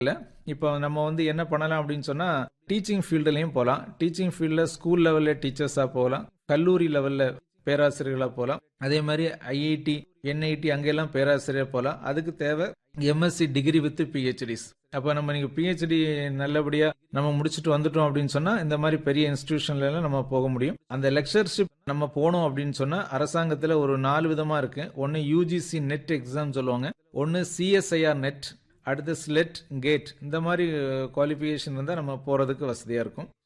இல்ல இப்போ நம்ம வந்து என்ன பண்ணலாம் அப்படின்னு சொன்னா டீச்சிங் ஃபீல்டுலயும் போகலாம் டீச்சிங் ஃபீல்டில் ஸ்கூல் லெவல்ல டீச்சர்ஸா போகலாம் கல்லூரி லெவல்ல பேராசிரியர்களா போகலாம் அதே மாதிரி ஐஐடி என்ஐடி அங்கெல்லாம் பேராசிரியர் போகலாம் அதுக்கு தேவை எம்எஸ்சி டிகிரி வித் பிஹெச்டிஸ் அப்போ நம்ம நீங்கள் பிஹெச்டி நல்லபடியாக நம்ம முடிச்சுட்டு வந்துட்டோம் அப்படின்னு சொன்னால் இந்த மாதிரி பெரிய இன்ஸ்டிடியூஷன்ல எல்லாம் நம்ம போக முடியும் அந்த லெக்சர்ஷிப் நம்ம போனோம் அப்படின்னு சொன்னால் அரசாங்கத்தில் ஒரு நாலு விதமாக இருக்கு ஒன்று யூஜிசி நெட் எக்ஸாம் சொல்லுவாங்க ஒன்று சிஎஸ்ஐஆர் நெட் அடுத்து ஸ்லெட் கேட் இந்த மாதிரி குவாலிஃபிகேஷன் இருந்தால் நம்ம போகிறதுக்கு வசதியாக இருக்கும்